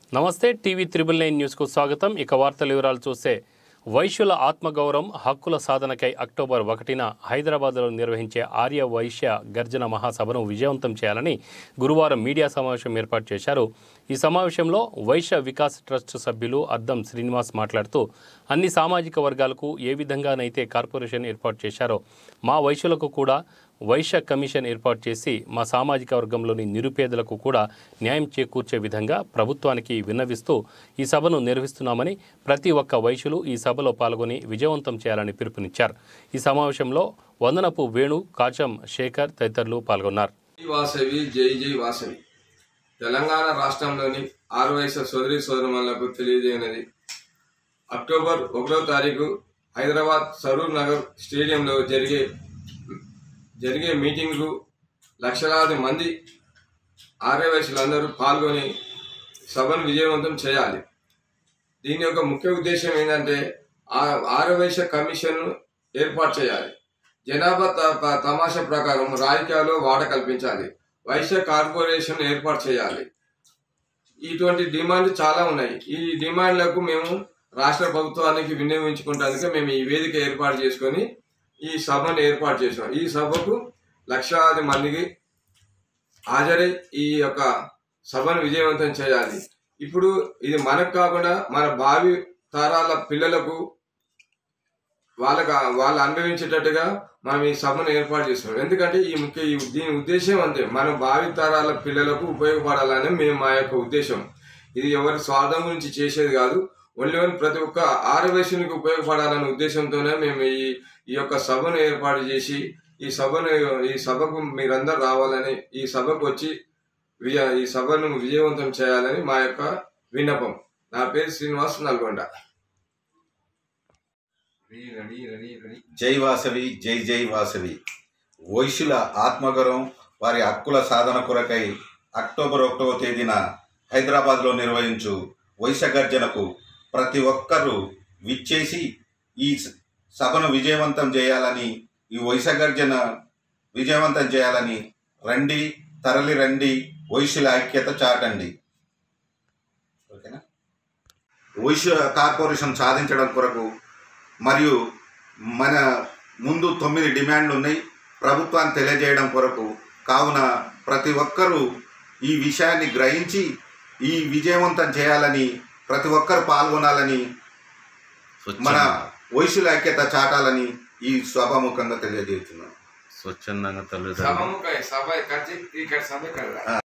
నమస్తే TV triple nine న్యూస్కు స్వాగతం ఇక వార్తల వివరాలు చూస్తే వైశ్యుల ఆత్మగౌరవం హక్కుల సాధనకై అక్టోబర్ ఒకటిన హైదరాబాద్లో నిర్వహించే ఆర్య వైశ్య గర్జన మహాసభను విజయవంతం చేయాలని గురువారం మీడియా సమావేశం ఏర్పాటు చేశారు ఈ సమావేశంలో వైశ్య వికాస్ ట్రస్ట్ సభ్యులు అద్దం శ్రీనివాస్ మాట్లాడుతూ అన్ని సామాజిక వర్గాలకు ఏ విధంగానైతే కార్పొరేషన్ ఏర్పాటు చేశారో మా వైశ్యులకు కూడా వైశ్య కమిషన్ ఏర్పాటు చేసి మా సామాజిక వర్గంలోని నిరుపేదలకు కూడా న్యాయం చేకూర్చే విధంగా ప్రభుత్వానికి విన్నవిస్తూ ఈ సభను నిర్వహిస్తున్నామని ప్రతి ఒక్క వైశ్యులు ఈ సభలో పాల్గొని విజయవంతం చేయాలని పిలుపునిచ్చారు ఈ సమావేశంలో వందనపు వేణు కాచం శేఖర్ తదితరులు పాల్గొన్నారు జై వాసవి జై జై వాసవి తెలంగాణ రాష్ట్రంలోని ఆరు వయసు సోదరి సోదరులకు తెలియజేయనది అక్టోబర్ ఒకటో తారీఖు హైదరాబాద్ సరూర్ నగర్ స్టేడియంలో జరిగే జరిగే మీటింగ్కు లక్షలాది మంది ఆర్య వయసులందరూ పాల్గొని సభను విజయవంతం చేయాలి దీని యొక్క ముఖ్య ఉద్దేశం ఏంటంటే ఆ ఆర్య వైశ్య కమిషన్ ఏర్పాటు చేయాలి జనాభా త- త- తమాషా ప్రకారం రాజకీయాల్లో వాట కల్పించాలి వైశ్య కార్పొరేషన్ ఏర్పాటు చేయాలి ఇటువంటి డిమాండ్ చాలా ఉన్నాయి ఈ డిమాండ్లకు మేము రాష్ట్ర ప్రభుత్వానికి వినియోగించుకోవడానికి మేము ఈ వేదిక ఏర్పాటు చేసుకొని ఈ సభను ఏర్పాటు చేసాం ఈ సభకు లక్షలాది మందికి హాజరై ఈ యొక్క సభను విజయవంతం చేయాలి ఇప్పుడు ఇది మనకు కాకుండా మన భావి తరాల పిల్లలకు వాళ్ళకి వాళ్ళు అనుభవించేటట్టుగా మనం ఈ సభను ఏర్పాటు చేస్తున్నాం ఎందుకంటే ఈ ముఖ్య ఈ దీని ఉద్దేశం అంతే మన భావి తరాల పిల్లలకు ఉపయోగపడాలని మేము మా యొక్క ఉద్దేశం ఇది ఎవరి స్వార్థం గురించి చేసేది కాదు ఓన్లీ ఓన్ ప్రతి ఒక్క ఆరవేశునికి ఉపయోగపడాలనే ఉద్దేశంతోనే మేము ఈ ఈ యొక్క సభను ఏర్పాటు చేసి ఈ సభను ఈ సభకు మీరందరూ రావాలని ఈ సభకు వచ్చి విజయ ఈ సభను విజయవంతం చేయాలని మా యొక్క విన్నపం నా పేరు Srinivas Nalgonda ready ready ready ready జై వాసవి జై జై వాసవి వైశ్యుల ఆత్మగౌరవం వారి హక్కుల సాధన కొరకై అక్టోబర్ ఒకటవ తేదీన హైదరాబాద్లో నిర్వహించు వైశ్య గర్జనకు ప్రతి ఒక్కరూ విచ్చేసి ఈ స- సభను విజయవంతం చేయాలని ఈ వైశ్య గర్జన విజయవంతం చేయాలని రండి తరలి రండి వైశ్యుల ఐక్యత చాటండి ఓకేనా వైశ్య కార్పొరేషన్ సాధించడం కొరకు మరియు మన ముందు తొమ్మిది డిమాండ్లు ఉన్నాయి ప్రభుత్వాన్ని తెలియజేయడం కొరకు కావున ప్రతి ఒక్కరూ ఈ విషయాన్ని గ్రహించి ఈ విజయవంతం చేయాలని ప్రతి ఒక్కరు పాల్గొనాలని మన వైశ్యుల ఐక్యత చాటాలని ఈ సభాముఖంగా తెలియజేస్తున్నాను స్వచ్ఛందంగా తల్లిదండ్రులు సభముఖ సభ కచ్చి ఇక్కడ సభ ఇక్కడ